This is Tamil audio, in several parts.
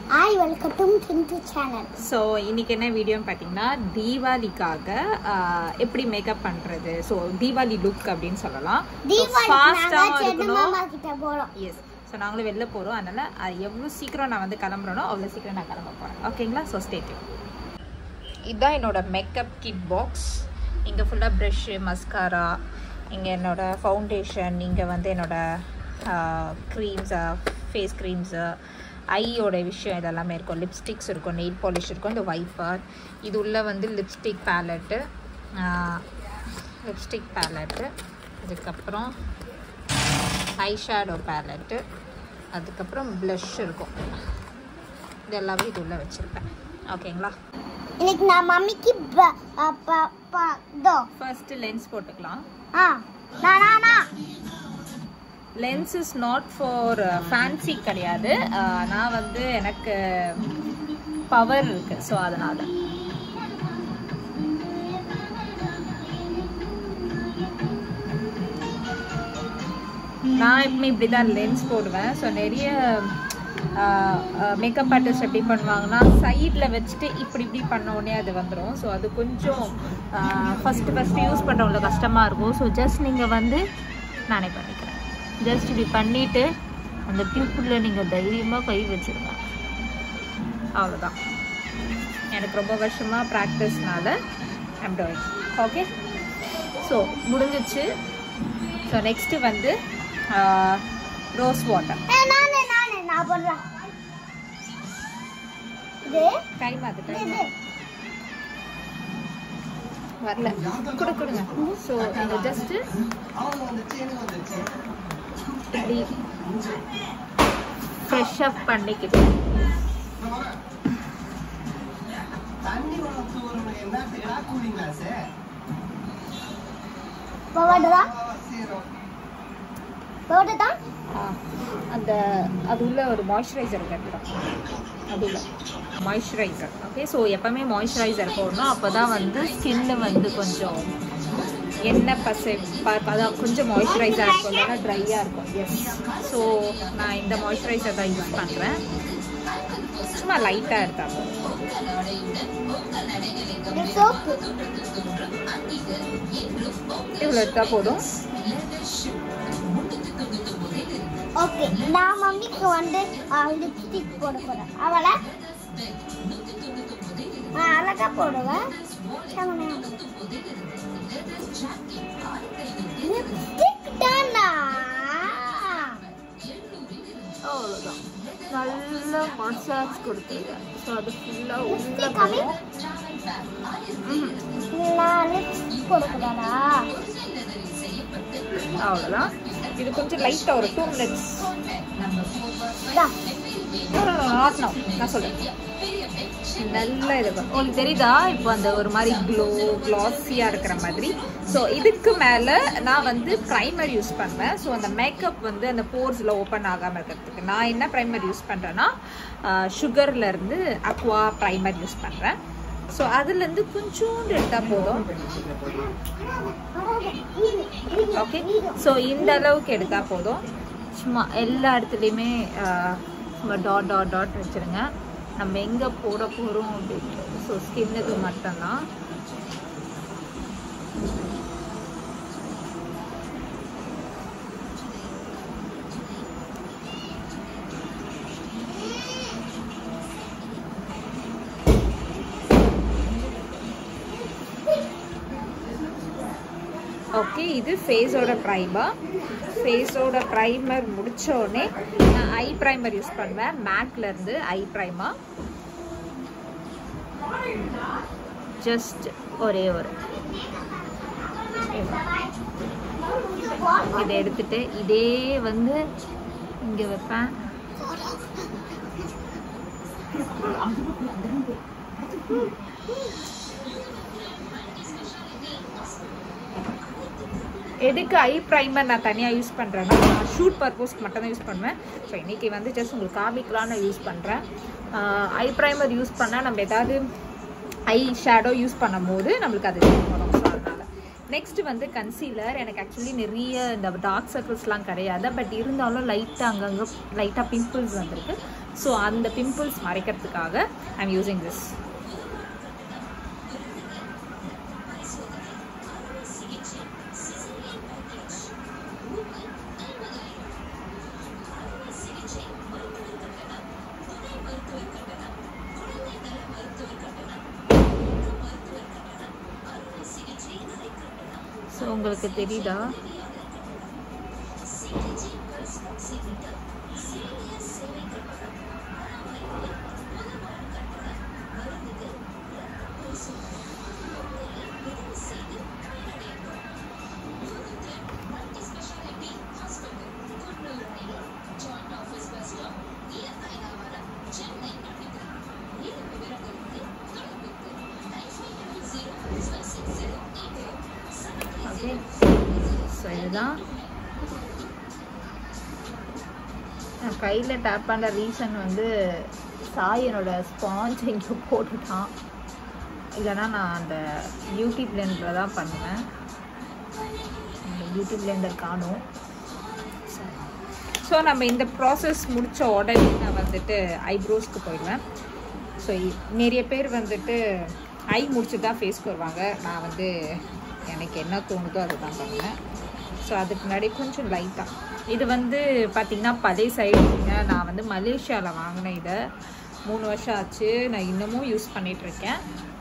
Hi welcome to Sindhu channel so இன்னைக்கு என்ன வீடியோன்னு பார்த்தீங்கன்னா தீபாவளிக்காக ஆஹ், எப்படி மேக்கப் பண்ணுறது ஸோ தீபாவளி லுக் அப்படின்னு சொல்லலாம் தீபாவளி ஃபாஸ்ட்டாகவும் நாங்க சென்னை இருக்கணும் மாமா கிட்ட போறோம் எஸ் ஸோ நாங்களும் வெளில போகிறோம் அதனால் அது எவ்வளோ சீக்கிரம் நான் வந்து கிளம்புறேனோ அவ்வளோ சீக்கிரம் நான் கிளம்ப போகிறேன் ஓகேங்களா ஸோ ஸ்டேட்யூ இதுதான் என்னோட மேக்கப் கிட் பாக்ஸ் இங்கே ஃபுல்லாக ப்ரஷ்ஷு மஸ்காரா இங்கே என்னோட ஃபவுண்டேஷன் இங்கே வந்து என்னோட க்ரீம்ஸு ஃபேஸ் க்ரீம்ஸு ஐயோட விஷயம் இதெல்லாமே இருக்கும் லிப்ஸ்டிக்ஸ் இருக்கும் நெயில் பாலிஷ் இருக்கும் இந்த வைஃபர் இது உள்ள வந்து லிப்ஸ்டிக் பேலட்டு லிப்ஸ்டிக் பேலட்டு அதுக்கப்புறம் ஐ ஷேடோ பேலட்டு அதுக்கப்புறம் ப்ளஷ் இருக்கும் இது எல்லாமே இது உள்ள வச்சுருப்பேன் ஓகேங்களா இன்னைக்கு நான் மம்மிக்கு ப- அ, ப- ப- இதோ ஃபர்ஸ்ட் லென்ஸ் போட்டுக்கலாம் ஆ நான் நான் நான் lens is not for fancy கிடையாது அஹ், நான் வந்து எனக்கு பவர் இருக்கு ஸோ அதனால நான் எப்பவுமே இப்படி தான் லென்ஸ் போடுவேன் ஸோ நிறைய மேக்கப் ஆர்டிஸ்ட் எப்படி பண்ணுவாங்கன்னா சைடில் வச்சுட்டு இப்படி இப்படி பண்ண உடனே அது வந்துடும் ஸோ அது கொஞ்சம் ஃபஸ்ட்டு ஃபஸ்ட்டு யூஸ் பண்ணுறவங்களுக்கு கஷ்டமாக இருக்கும் ஸோ ஜஸ்ட் நீங்கள் வந்து நானே பண்ணிக்கிறேன் ஜஸ்ட் இப்படி பண்ணிவிட்டு அந்த பியூப்புளில் நீங்கள் தைரியமாக கை வச்சுருங்க அவ்வளோதான் எனக்கு ரொம்ப வருஷமாக ப்ராக்டிஸ்னால ஐம் டூயிங் ஓகே ஸோ முடிஞ்சிச்சு ஸோ நெக்ஸ்ட்டு வந்து ரோஸ் வாட்டர் ஏ, நானே நானே நான் போடுறேன் இது டைம் அது டைம் இது வரல கொடு கொடுங்க ஸோ நீங்கள் ஜஸ்ட்டு இப்படி ஃப்ரெஷ் அப் பண்ணிக்கிட்டு போடுறா போடுதா ஆ, அந்த அது உள்ள ஒரு மாய்ஸ்சரைசர் கட்டுறோம் அது உள்ள மாய்ஸ்சரைசர் ஓகே ஸோ எப்போவுமே மாய்ஸ்சரைசர் போடணும் அப்போ தான் வந்து ஸ்கின்னு வந்து கொஞ்சம் எண்ணெய் பசை ப- அதான் கொஞ்சம் மாய்ஸ்சரைசர் இருக்கும் இல்லைன்னா ட்ரையாக இருக்கும் எஸ் ஸோ நான் இந்த மாய்ஸ்சரைசர் தான் யூஸ் பண்ணுறேன் சும்மா லைட்டாக எடுத்தா போதும். இது சோப்பு இவ்வளோ எடுத்தால் போதும் ஓகே நான் மம்மிக்கு வந்து லிப்ஸ்டிக் போட போறேன் அவளை நான் அழகா போடுவேன் லிப்ஸ்டிக் தானா அவ்வளோதான் நல்ல மசாஜ் கொடுத்துருக்கேன் ஸோ அது ஃபுல்லாக உள்ள லிப்ஸ்டிக் கம்மி நான் லிப்ஸ்டிக் போடக்கூடாதா அவ்வளோதான் இது கொஞ்சம் லைட்டாக ஒரு டூ மினிட்ஸ் தா. நாட் நோ நான் சொல்கிறேன் நல்ல இது பண்ணு. உங்களுக்கு தெரியுதா இப்போ அந்த ஒரு மாதிரி க்ளோ க்ளாஸியாக இருக்கிற மாதிரி ஸோ இதுக்கு மேலே நான் வந்து ப்ரைமர் யூஸ் பண்ணுவேன் ஸோ அந்த மேக்கப் வந்து அந்த போர்ஸில் ஓப்பன் ஆகாமல் இருக்கிறதுக்கு நான் என்ன ப்ரைமர் யூஸ் பண்ணுறேன்னா சுகர்லேருந்து அக்வா ப்ரைமர் யூஸ் பண்ணுறேன் ஸோ அதுலேருந்து கொஞ்சோண்டு எடுத்தால் போதும் ஓகே ஸோ இந்த அளவுக்கு எடுத்தால் போதும் சும்மா எல்லா இடத்துலையுமே ஆஹ், சும்மா டாட் டாட் டாட் வச்சுருங்க நம்ம எங்கே போட போகிறோம் அப்படின்ட்டு ஸோ ஸ்கின்னுக்கு மட்டும்தான் ஓகே இது ஃபேஸோட ப்ரைமர் ஃபேஸோட ப்ரைமர் முடித்தோடனே நான் ஐ ப்ரைமர் யூஸ் பண்ணுவேன் மேக்லேருந்து ஐ ப்ரைமர் ஜஸ்ட் ஒரே ஒரு இதை எடுத்துட்டு இதே வந்து இங்கே வைப்பேன் எதுக்கு ஐ ப்ரைமர் நான் தனியாக யூஸ் பண்ணுறேன்னா நான் ஷூட் பர்பஸ்க்கு மட்டும் தான் யூஸ் பண்ணுவேன் ஸோ இன்றைக்கி வந்து ஜஸ்ட் உங்களுக்கு காமிக்கலான்னு யூஸ் பண்ணுறேன் ஐ ப்ரைமர் யூஸ் பண்ணால் நம்ம ஏதாவது ஐ ஷேடோ யூஸ் பண்ணும்போது நம்மளுக்கு அது வரும் ஸோ அதனால் நெக்ஸ்ட் வந்து கன்சீலர் எனக்கு ஆக்சுவலி நிறைய இந்த டார்க் சர்க்கிள்ஸ்லாம் கிடையாது பட் இருந்தாலும் லைட்டாக அங்கங்கே லைட்டாக பிம்பிள்ஸ் வந்திருக்கு ஸோ அந்த பிம்பிள்ஸ் மறைக்கிறதுக்காக ஐம் யூஸிங் திஸ் ஸோ உங்களுக்கு தெரியுதா ஓகே ஸோ இதுதான் நான் கையில் டேப் பண்ண ரீசன் வந்து சாய் என்னோட ஸ்பாஞ்ச் இங்கே போட்டுட்டான் இல்லைன்னா நான் அந்த பியூட்டி பிளெண்டரில் தான் பண்ணுவேன் அந்த பியூட்டி பிளெண்டர் காணும் ஸோ நம்ம இந்த ப்ராசஸ் முடித்த உடனே நான் வந்துட்டு ஐப்ரோஸ்க்கு போயிடுவேன் ஸோ நிறைய பேர் வந்துட்டு ஐ முடிச்சுட்டு தான் ஃபேஸ்க்கு வருவாங்க நான் வந்து எனக்கு என்ன தோணுதோ அதை தான் பண்ணுவேன் ஸோ அதுக்கு முன்னாடி கொஞ்சம் லைட்டாக இது வந்து பார்த்திங்கன்னா பழைய சைடுங்க நான் வந்து மலேசியாவில் வாங்கினேன் இதை மூணு வருஷம் ஆச்சு நான் இன்னமும் யூஸ் பண்ணிகிட்ருக்கேன்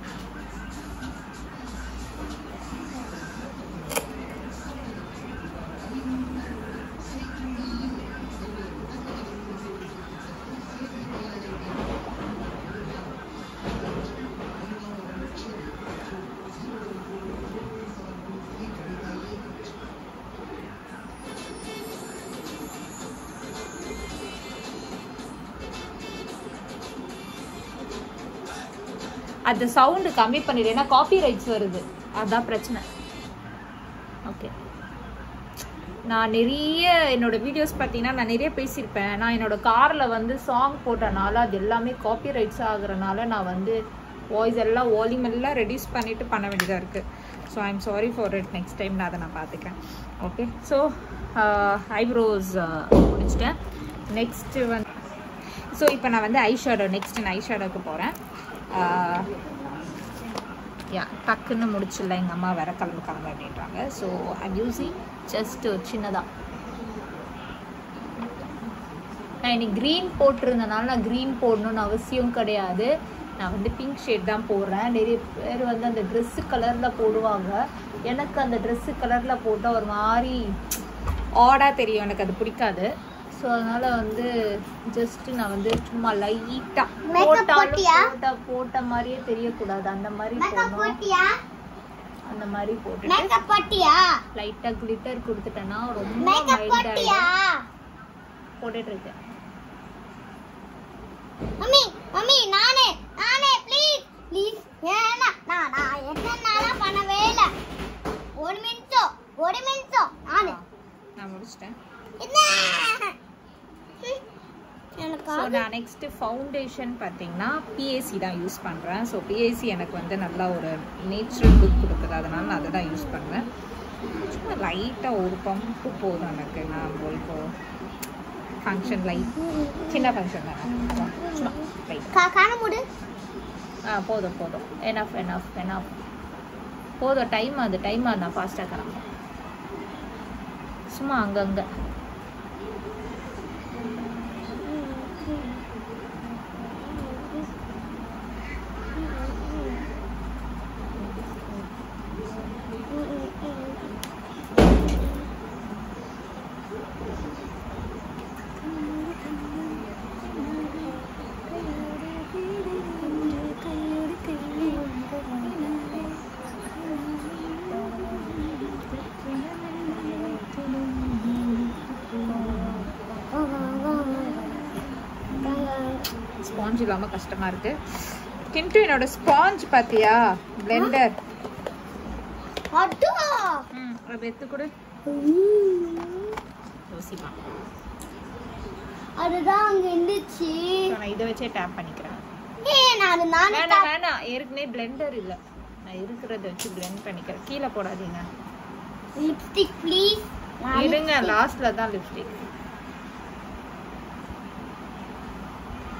அந்த சவுண்டு கம்மி பண்ணிடு ஏன்னா காப்பி ரைட்ஸ் வருது அதான் பிரச்சனை ஓகே நான் நிறைய என்னோட வீடியோஸ் பார்த்தீங்கன்னா நான் நிறைய பேசியிருப்பேன் நான் என்னோட காரில் வந்து சாங் போட்டனால அது எல்லாமே காப்பி ரைட்ஸ் ஆகுறனால நான் வந்து வாய்ஸ் எல்லாம் வால்யூம் எல்லாம் ரெடியூஸ் பண்ணிட்டு பண்ண வேண்டியதாக இருக்குது so I am sorry for it next time நான் அதை நான் பார்த்துக்கிறேன் ஓகே ஸோ ஐப்ரோஸ் முடிச்சிட்டேன் நெக்ஸ்ட்டு வந்து ஸோ இப்போ நான் வந்து ஐ ஷேடோ நெக்ஸ்ட் நான் ஐ ஷேடோக்கு போகிறேன் யா டக்குன்னு முடிச்சிடல எங்கள் அம்மா வேற கிளம்பு கிளம்பு அப்படின்றாங்க ஸோ ஐம் யூஸிங் ஜஸ்ட் ஒரு சின்னதாக நான் இன்னைக்கு க்ரீன் போட்டிருந்தனால நான் க்ரீன் போடணும்னு அவசியம் கிடையாது நான் வந்து பிங்க் ஷேட் தான் போடுறேன் நிறைய பேர் வந்து அந்த ட்ரெஸ்ஸு கலரில் போடுவாங்க எனக்கு அந்த ட்ரெஸ்ஸு கலரில் போட்டால் ஒரு மாதிரி ஆடாக தெரியும் எனக்கு அது பிடிக்காது ஸோ அதனால வந்து ஜஸ்ட் நான் வந்து சும்மா லைட்டாக Makeup போட்டியா? போட்ட போட்ட மாதிரியே தெரியக்கூடாது அந்த மாதிரி மேக்கப் போடணும் போட்டியா அந்த மாதிரி போட்டுட்டு மேக்கப் போட்டியா லைட்டாக கிளிட்டர் கொடுத்துட்டேன்னா ரொம்ப மேக்கப் மைல்ட் போட்டியா ஆகிடும் போட்டுட்டு இருக்கேன் மம்மி மம்மி நானே நானே ப்ளீஸ் ப்ளீஸ் ஏன்னா நான் நான் என்ன பண்ணவே இல்லை ஒரு நிமிஷம் ஒரு நிமிஷம் நானே நான் முடிச்சிட்டேன் என்ன ம், எனக்கு ஸோ நான் நெக்ஸ்ட்டு ஃபவுண்டேஷன் பார்த்தீங்கன்னா பிஏசி தான் யூஸ் பண்ணுறேன் ஸோ பிஏசி எனக்கு வந்து நல்லா ஒரு நேச்சுரல் லுக் கொடுக்குது அதனால நான் அதை தான் யூஸ் பண்ணுவேன் சும்மா லைட்டாக ஒரு பம்பு போதும் எனக்கு நான் இப்போ ஃபங்க்ஷன் லைட் சின்ன ஃபங்க்ஷன் தான் அதான், சும்மா லைட் கா- காண மூடு ஆ போதும் போதும் எனஃப் எனஃப் எனஃப் போதும் டைம் அது டைம் நான் ஃபாஸ்ட்டாக கிளம்புறேன் சும்மா அங்கங்கே ஸ்பாஞ்ச் இல்லாமல் கஷ்டமாக இருக்குது கிண்டு என்னோட ஸ்பாஞ்ச் பார்த்தியா பிளெண்டர் அட்டா ம் அதை எடுத்து கொடு யோசிப்பா அதுதான் அங்க இருந்துச்சு ஸோ நான் இதை வச்சே டேப் பண்ணிக்கிறேன் ஏ நான் நானே வேணாம் வேணாம் ஏற்கனவே பிளெண்டர் இல்லை நான் இருக்கிறத வச்சு பிளெண்ட் பண்ணிக்கிறேன் கீழே போடாதீங்க லிப்ஸ்டிக் ப்ளீஸ் இருங்க லாஸ்ட்ல தான் லிப்ஸ்டிக்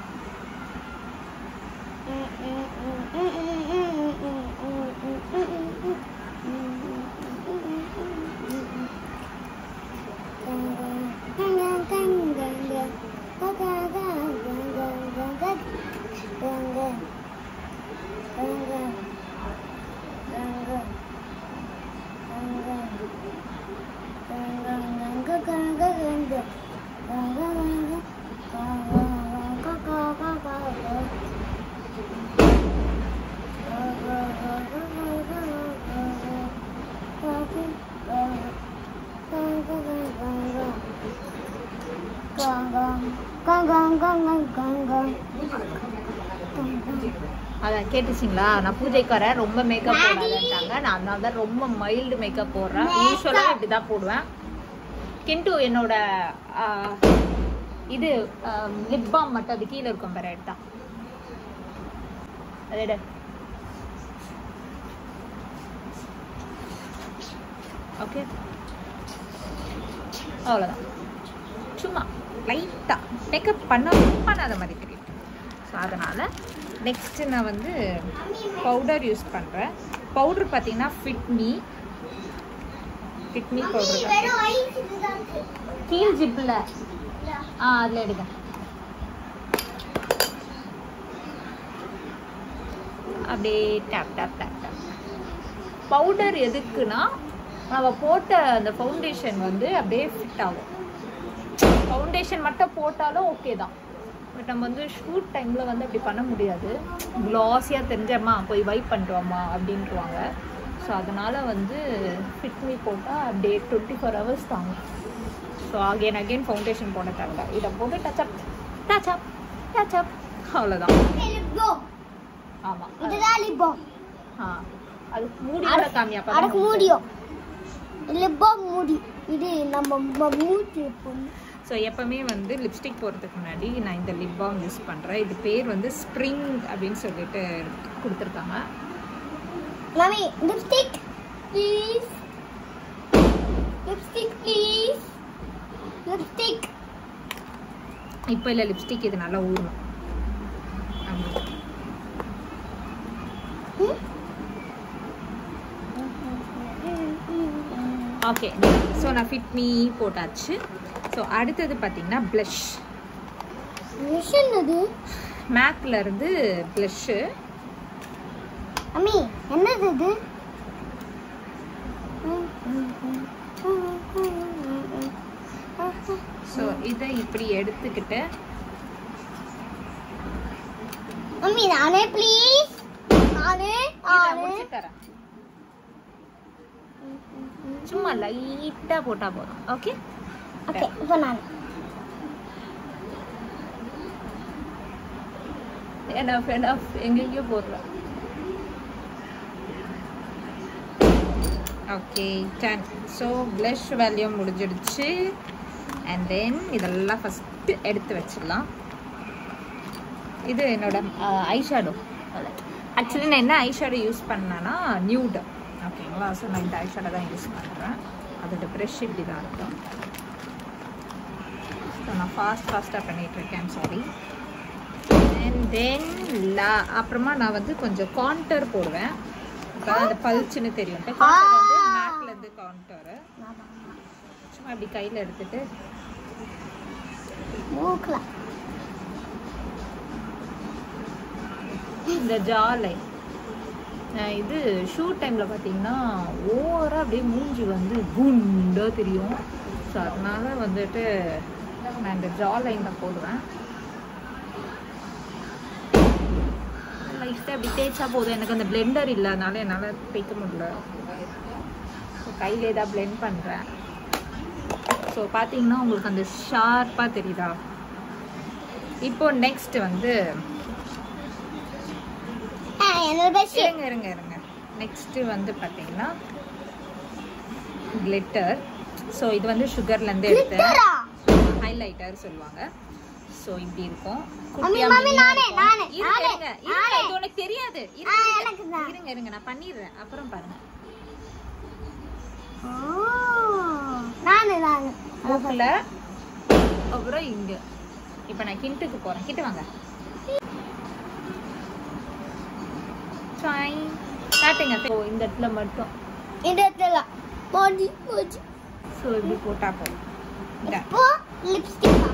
அதான் கேட்டுச்சிங்களா நான் பூஜைக்காரன் ரொம்ப மேக்கப் போடாதேன்ட்டாங்க நான் அதனால தான் ரொம்ப மைல்டு மேக்கப் போடுறேன் யூஸ்வலாக இப்படி தான் போடுவேன் கிண்டு என்னோட ஆ, இது லிப் பாம் மட்டும் அது கீழே இருக்கும் பாரு எடுத்தா அது எடு ஓகே அவ்வளோதான் சும்மா லைட்டாக மேக்கப் பண்ண பண்ணாத மாதிரி தெரியும் ஸோ அதனால் நெக்ஸ்ட்டு நான் வந்து பவுடர் யூஸ் பண்ணுறேன் பவுடர் பார்த்தீங்கன்னா ஃபிட்மி ஃபிட்மி மம்மி பவுடர் வெறும் ஐஸ் இதுதான் இருக்கு. கீழ் ஜிப்பில் ஆ அதில் எடுங்க அப்படியே tap tap tap tap powder எதுக்குன்னா நம்ம போட்ட அந்த ஃபவுண்டேஷன் வந்து அப்படியே ஃபிட் ஆகும் ஃபவுண்டேஷன் மட்டும் போட்டாலும் ஓகே தான் பட் நம்ம வந்து ஷூட் டைமில் வந்து அப்படி பண்ண முடியாது க்ளாஸியாக தெரிஞ்சம்மா போய் வைப் பண்ணிட்டு அப்படின்ட்டுருவாங்க ஸோ அதனால் வந்து ஃபிட்மி போட்டால் அப்படியே டுவெண்ட்டி ஃபோர் ஹவர்ஸ் தாங்கும் ஸோ அகைன் அகைன் ஃபவுண்டேஷன் போட தேவையில்ல இதை போட்டு touch up touch up touch up அவ்வளோதான் இது lip balm. ஆமாம் இதுதான் lip balm. ஆ அது மூடியோட காமி அப்போ அதுக்கு மூடியும் lip balm மூடி இது நம்ம ம- மூடி போடணும். ஸோ எப்பவுமே வந்து லிப்ஸ்டிக் போடுறதுக்கு முன்னாடி நான் இந்த லிப் பாம் யூஸ் பண்ணுறேன் இது பேர் வந்து ஸ்ப்ரிங் அப்படின்னு சொல்லிட்டு கொடுத்துருக்காங்க mummy lipstick please lipstick please lipstick இப்போ இல்லை லிப்ஸ்டிக் இது நல்லா ஊறணும் ஆமா. ஓகே ஸோ நான் ஃபிட் மீ போட்டாச்சு ஸோ அடுத்தது பார்த்தீங்கன்னா ப்ளஷ் மிஷின் அது மேக்ல இருந்து ப்ளஷ்ஷு அம்மி என்னது இது ஸோ இதை இப்படி எடுத்துக்கிட்டு மம்மி நானே ப்ளீஸ் நானே இதை நானே முடிச்சு தரேன் சும்மா லைட்டாக போட்டால் போதும் ஓகே ஓகே இப்போ நான் எனஃப் எனஃப் எங்கெங்கேயோ போடுறேன் ஓகே டன் ஸோ ப்ளஷ் வேல்யூம் முடிஞ்சிடுச்சு அண்ட் தென் இதெல்லாம் ஃபஸ்ட்டு எடுத்து வச்சிடலாம் இது என்னோட ஐ ஷேடோ ஆக்சுவலி நான் என்ன ஐ ஷேடோ யூஸ் பண்ணேன்னா நியூட் ஓகேங்களா ஸோ நான் இந்த ஐ ஷேடோ தான் யூஸ் பண்ணுறேன் அதோட ப்ரெஷ் இப்படி தான் இருக்கும் ஸோ நான் ஃபாஸ்ட் ஃபாஸ்ட்டாக பண்ணிகிட்ருக்கேன் சாரி அண்ட் தென் லா அப்புறமா நான் வந்து கொஞ்சம் கான்டர் போடுவேன் அதாவது அந்த பல்ச்சுன்னு தெரியும் கான்டர் வந்து மேக்ல இருந்து கான்டர் சும்மா இப்படி கையில் எடுத்துட்டு மூக்கல இந்த ஜாலை இது ஷூட் டைமில் பார்த்தீங்கன்னா ஓவராக அப்படியே மூஞ்சி வந்து குண்டாக தெரியும் ஸோ அதனால வந்துட்டு நான் இந்த ஜா லைனில் போடுவேன் லைட்டாக அப்படி தேய்ச்சா போதும் எனக்கு அந்த பிளெண்டர் இல்லை அதனால என்னால் தேய்க்க முடியல ஸோ கையிலே தான் blend பண்ணுறேன் ஸோ பார்த்தீங்கன்னா உங்களுக்கு அந்த ஷார்ப்பாக தெரியுதா இப்போ நெக்ஸ்ட் வந்து என்னோட பெஸ்ட் இருங்க இருங்க இருங்க நெக்ஸ்ட் வந்து பார்த்தீங்கன்னா கிளிட்டர் ஸோ இது வந்து சுகர்லேருந்து எடுத்தேன் glitter-ஆ? ஹைலைட்டர் சொல்லுவாங்க ஸோ இப்படி இருக்கும் மம்மி, குட்டியா மம்மி, மினியா நானே, இருக்கும். நானே, இருங்க, நானே, இருங்க, இருங்க, நானே. இது உனக்கு தெரியாது ஆ, இருங்க, எனக்கு தான். இருங்க இருங்க நான் பண்ணிடுறேன் அப்புறம் பாருங்க ஓ, நானு நானு மூக்கில் அப்புறம் இங்க இப்போ நான் கிண்டுக்கு போறேன் கிட்ட வாங்க சாய் காட்டுங்க ஓ இந்த இடத்துல மட்டும் இந்த இடத்துல போடி போடி ஸோ இப்படி போட்டா போதும் இந்த இப்போ லிப்ஸ்டிக்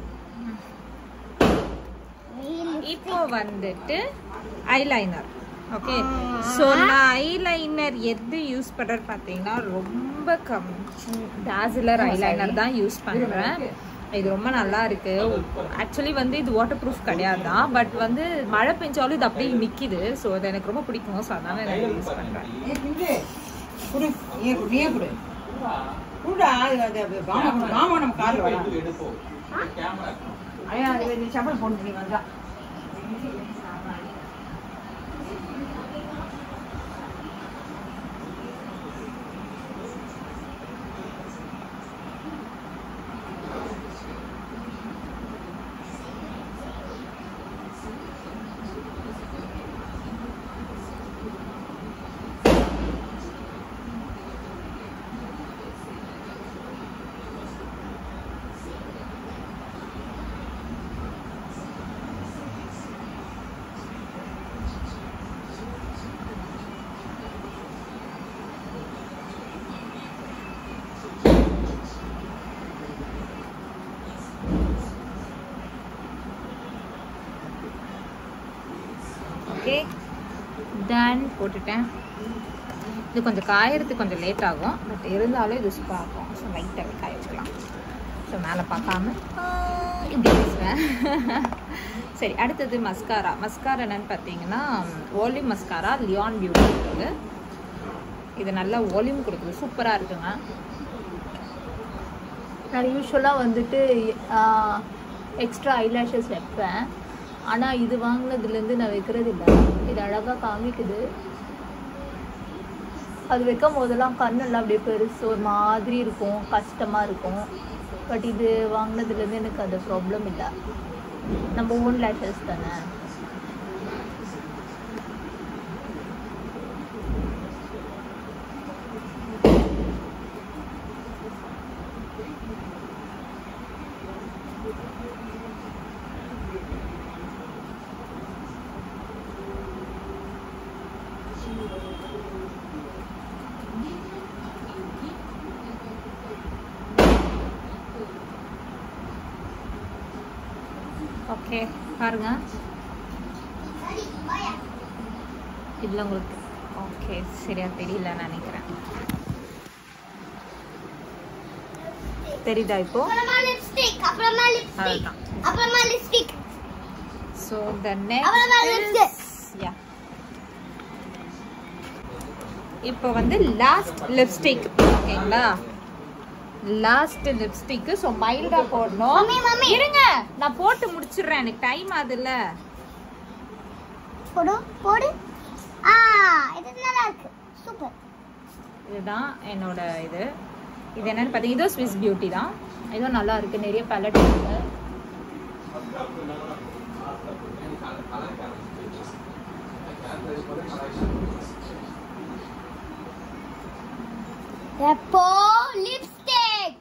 இப்போ வந்துட்டு ஐலைனர் ஓகே ஆ. ஸோ நான் ஐலைனர் எது யூஸ் பண்ணுறேன்னு பார்த்தீங்கன்னா ரொம்ப கம் டாசிலர் ஐலைனர் தான் யூஸ் பண்ணுறேன் இது ரொம்ப நல்லா இருக்கு ஆக்சுவலி வந்து இது வாட்டர் ப்ரூஃப் கிடையாது தான் பட் வந்து மழை பெஞ்சாலும் இது அப்படியே நிற்கிது ஸோ அது எனக்கு ரொம்ப பிடிக்கும் ஸோ அதனால நான் யூஸ் பண்ணுறேன் குடு நீயே குடு நீயே குடு குடுடா அது அது பாமா குடு பாமா நம்ம கார்ல வரலாம் ஐயா அது நீ சப்பல் போட்டு நீ வந்தா ஓகே டன் போட்டுட்டேன் இது கொஞ்சம் காயறதுக்கு கொஞ்சம் லேட் ஆகும் பட் இருந்தாலும் இது சூப்பராக இருக்கும் ஸோ லைட்டாகவே காய வச்சுக்கலாம் ஸோ மேலே பார்க்காம ஆஹ், இப்படி பேசுவேன் சரி அடுத்தது மஸ்காரா மஸ்காரா என்னன்னு பார்த்தீங்கன்னா வால்யூம் மஸ்காரா லியான் பியூட்டி இருக்குது இது நல்லா வால்யூம் கொடுக்குது சூப்பராக இருக்குங்க நான் யூஸ்வலாக வந்துட்டு எக்ஸ்ட்ரா ஐலாஷஸ் வைப்பேன் ஆனால் இது வாங்கினதுலேருந்து நான் வைக்கிறது இல்லை இது அழகாக காமிக்குது அது வைக்கும் போதெல்லாம் கண்ணெல்லாம் அப்படியே பெருசு ஒரு மாதிரி இருக்கும் கஷ்டமாக இருக்கும் பட் இது வாங்கினதுலேருந்து எனக்கு அது ப்ராப்ளம் இல்லை நம்ம ஓன் லேஷஸ் தானே ஓகே பாருங்க சரி பாயா இதில் உங்களுக்கு ஓகே சரியா தெரியலன்னு நினைக்கிறேன் தெரியுதா இப்போ அப்புறமா லிப்ஸ்டிக் அப்புறமா லிப்ஸ்டிக் அவ்வளவுதான். அப்புறமா லிப்ஸ்டிக் ஸோ த அவ்வளவுதான் நெக்ஸ்ட் lipstick. யா இப்போ வந்து லாஸ்ட் லிப்ஸ்டிக் ஓகேங்களா லாஸ்ட் லிப்ஸ்டிக் ஸோ மைல்டா போடணும் மம்மி, மம்மி. இருங்க நான் போட்டு முடிச்சிடுறேன் எனக்கு டைம் ஆகுதுல்ல போடு போடு ஆ இது நல்லா இருக்கு சூப்பர் இதுதான் என்னோட இது இது என்னன்னு பார்த்தீங்கன்னா இதுவும் ஸ்விஸ் பியூட்டி தான் இதுவும் நல்லா இருக்கு நிறைய பேலட் இருக்கு எப்போ லிப்ஸ்டிக்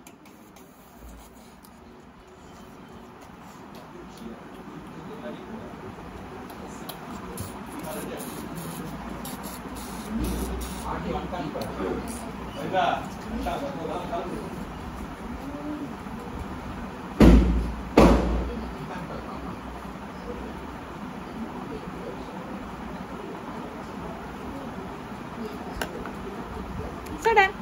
சடன்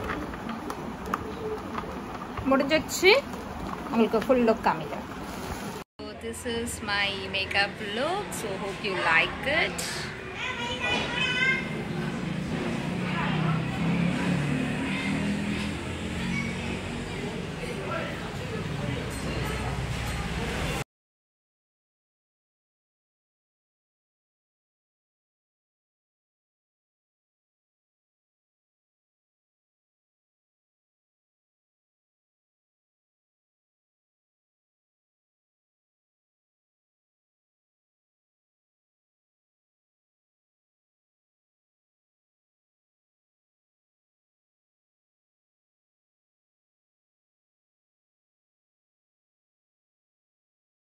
முடிஞ்சிச்சு உங்களுக்கு ஃபுல் லுக் காமிக்கிறேன் So this is my makeup look. So hope you like it.